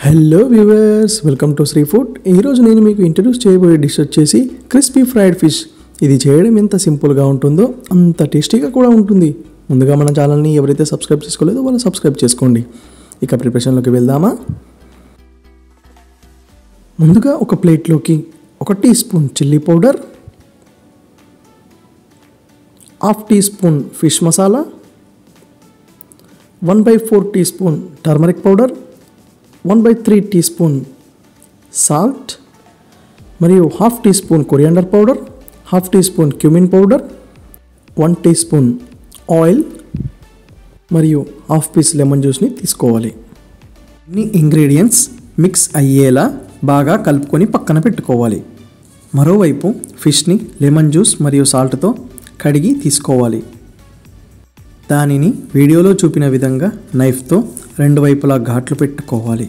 hello viewers welcome to Sri food ఈరోజు నేను మీకు ఇంట్రడ్యూస్ చేయబోయే డిష్ వచ్చేసి క్రిస్పీ ఫ్రైడ్ ఫిష్ ఇది చేయడం ఎంత సింపుల్గా ఉంటుందో అంత టేస్టీగా కూడా ఉంటుంది ముందుగా మన ఛానల్ని ఎవరైతే సబ్స్క్రైబ్ చేసుకోలేదో వాళ్ళు సబ్స్క్రైబ్ చేసుకోండి ఇక ప్రిపరేషన్లోకి వెళ్దామా ముందుగా ఒక ప్లేట్లోకి ఒక teaspoon chilli powder half teaspoon fish masala one by four teaspoon turmeric powder one by three teaspoon salt మరియు half teaspoon coriander powder half teaspoon cumin powder one teaspoon oil మరియు half piece lemon జ్యూస్ని తీసుకోవాలి అన్ని ingredients mix అయ్యేలా బాగా కలుపుకొని పక్కన పెట్టుకోవాలి మరోవైపు ఫిష్ని లెమన్ జ్యూస్ మరియు సాల్ట్తో కడిగి తీసుకోవాలి దానిని వీడియోలో చూపిన విధంగా నైఫ్తో రెండు వైపులా ఘాట్లు పెట్టుకోవాలి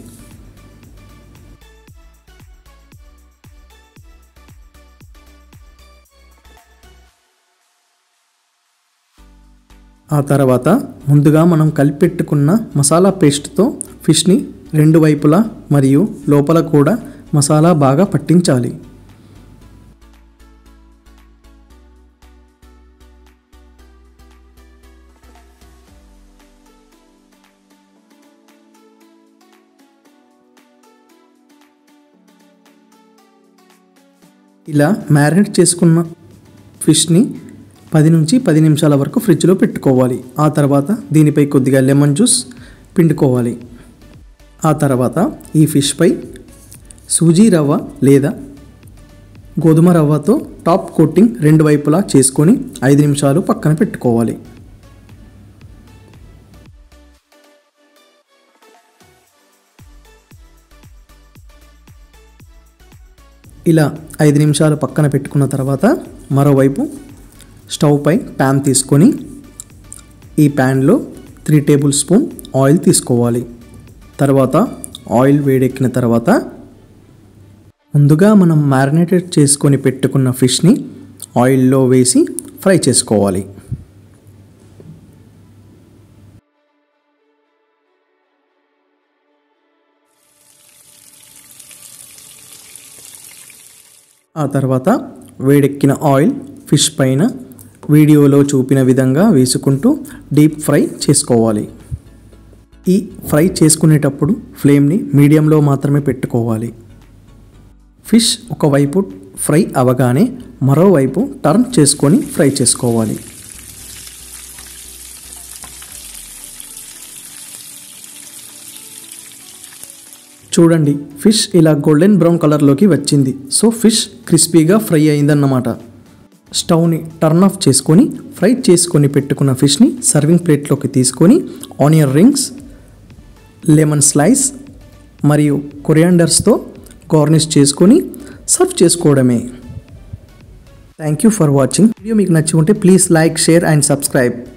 ఆ తర్వాత ముందుగా మనం కలిపెట్టుకున్న మసాలా పేస్ట్తో ఫిష్ని రెండు వైపులా మరియు లోపల కూడా మసాలా బాగా పట్టించాలి ఇలా మ్యారినేట్ చేసుకున్న ఫిష్ని పది నుంచి పది నిమిషాల వరకు ఫ్రిడ్జ్లో పెట్టుకోవాలి ఆ తర్వాత దీనిపై కొద్దిగా లెమన్ జ్యూస్ పిండుకోవాలి ఆ తర్వాత ఈ ఫిష్పై సూజీ రవ్వ లేదా గోధుమ రవ్వతో టాప్ కోటింగ్ రెండు వైపులా చేసుకొని ఐదు నిమిషాలు పక్కన పెట్టుకోవాలి ఇలా ఐదు నిమిషాలు పక్కన పెట్టుకున్న తర్వాత మరోవైపు స్టవ్ పై ప్యాన్ తీసుకొని ఈ ప్యాన్లో త్రీ టేబుల్ స్పూన్ ఆయిల్ తీసుకోవాలి తర్వాత ఆయిల్ వేడెక్కిన తర్వాత ముందుగా మనం మ్యారినేటెడ్ చేసుకొని పెట్టుకున్న ఫిష్ని ఆయిల్లో వేసి ఫ్రై చేసుకోవాలి ఆ తర్వాత వేడెక్కిన ఆయిల్ ఫిష్ పైన వీడియోలో చూపిన విధంగా వేసుకుంటూ డీప్ ఫ్రై చేసుకోవాలి ఈ ఫ్రై చేసుకునేటప్పుడు ఫ్లేమ్ని మీడియంలో మాత్రమే పెట్టుకోవాలి ఫిష్ ఒకవైపు ఫ్రై అవగానే మరోవైపు టర్న్ చేసుకొని ఫ్రై చేసుకోవాలి చూడండి ఫిష్ ఇలా గోల్డెన్ బ్రౌన్ కలర్లోకి వచ్చింది సో ఫిష్ క్రిస్పీగా ఫ్రై అయిందన్నమాట స్టవ్ని టర్న్ ఆఫ్ చేసుకొని ఫ్రై చేసుకొని పెట్టుకున్న ఫిష్ని సర్వింగ్ ప్లేట్లోకి తీసుకొని ఆనియన్ రింగ్స్ లెమన్ స్లైస్ మరియు కొరియాండర్స్తో గార్నిష్ చేసుకొని సర్వ్ చేసుకోవడమే thank you for watching video మీకు నచ్చి ఉంటే please like share and subscribe